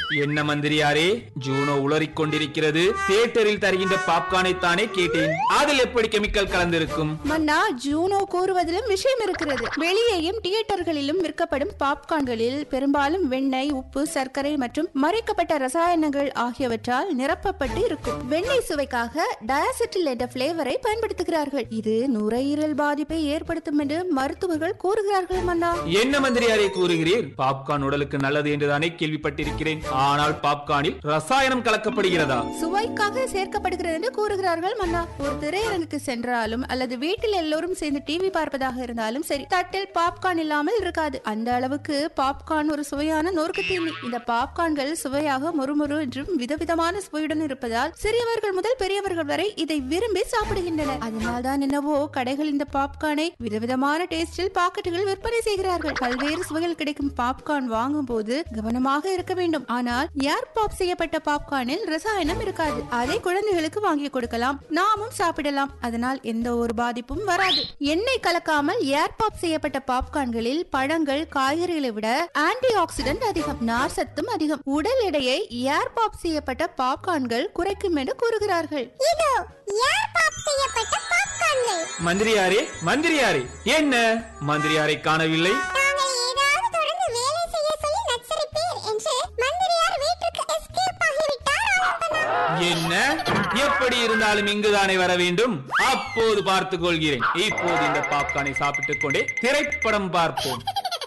என்ன மந்திரியாரே ஜூனோ உளறிக் கொண்டிருக்கிறது தியேட்டரில் தருகின்ற பாப்கார்னை தானே கேட்டேன் அதில் எப்படி கெமிக்கல் கலந்திருக்கும் மன்னா ஜூனோ கூறுவதிலும் விஷயம் இருக்கிறது வெளியேயும் தியேட்டர்களிலும் விற்கப்படும் பாப்கார்ன்களில் பெரும்பாலும் வெண்ணெய் உப்பு சர்க்கரை மற்றும் மறைக்கப்பட்ட ரசாயனங்கள் ஆகியவற்றால் நிரப்பப்பட்டு இருக்கும் வெண்ணெய் சுவைக்காக டயாசிட்டில் என்ற பிளேவரை பயன்படுத்துகிறார்கள் இது நுரையீரல் பாதிப்பை ஏற்படுத்தும் என்று மருத்துவர்கள் கூறுகிறார்கள் மன்னா என்ன மந்திரியாரே கூறுகிறீர் பாப்கார்ன் உடலுக்கு நல்லது என்றுதானே கேள்விப்பட்டிருக்கிறேன் ஆனால் பாப்கார்னில் ரசாயனம் கலக்கப்படுகிறதா சுவைக்காக சேர்க்கப்படுகிறது என்று கூறுகிறார்கள் மன்னா ஒரு திரையரங்குக்கு சென்றாலும் அல்லது வீட்டில் எல்லோரும் சேர்ந்து டிவி பார்ப்பதாக இருந்தாலும் சரி தட்டில் பாப்கார்ன் இல்லாமல் இருக்காது அந்த அளவுக்கு பாப்கார்ன் ஒரு சுவையான நொறுக்கு தீனி இந்த பாப்கார்ன்கள் சுவையாக மொறுமொறு என்றும் விதவிதமான சுவையுடன் இருப்பதால் சிறியவர்கள் முதல் பெரியவர்கள் வரை இதை விரும்பி சாப்பிடுகின்றனர் அதனால்தான் என்னவோ கடைகள் இந்த பாப்கார்னை விதவிதமான டேஸ்டில் பாக்கெட்டுகள் விற்பனை செய்கிறார்கள் பல்வேறு சுவைகள் கிடைக்கும் பாப்கார்ன் வாங்கும் போது கவனமாக இருக்க வேண்டும் ஆனால் ஏர் பாப் செய்யப்பட்ட பாப்கார்னில் ரசாயனம் இருக்காது அதை குழந்தைகளுக்கு வாங்கி கொடுக்கலாம் நாமும் சாப்பிடலாம் அதனால் எந்த ஒரு பாதிப்பும் வராது எண்ணெய் கலக்காமல் ஏர் பாப் செய்யப்பட்ட பாப்கார்ன்களில் பழங்கள் காய்கறிகளை விட ஆன்டி ஆக்சிடென்ட் அதிகம் நார் சத்தும் அதிகம் உடல் எடையை ஏர் பாப் செய்யப்பட்ட பாப்கார்ன்கள் குறைக்கும் என்று கூறுகிறார்கள் இதோ யார் பாப் செய்யப்பட்ட பாப்கார்ன்கள் மந்திரியாரே மந்திரியாரே என்ன மந்திரியாரை காணவில்லை தாங்கள் ஏதாவது தொடர்ந்து வேலை செய்ய சொல்லி நச்சரிப்பீர் என்று மந்திரியார் வீட்டுக்கு எஸ்கேப் ஆகிவிட்டார் ஆனந்தனா என்ன எப்படி இருந்தாலும் இங்குதானே வர வேண்டும் அப்போது பார்த்துக் கொள்கிறேன் இப்போது இந்த பாப்கார்னை சாப்பிட்டுக் கொண்டே திரைப்படம் பார்ப்போம்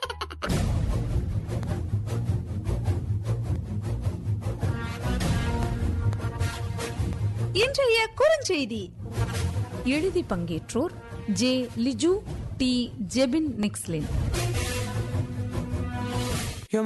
இன்றைய குறுஞ்செய்தி எழுதி பங்கேற்றோர் ஜே லிஜு டி ஜெபின் நிக்ஸ்லின்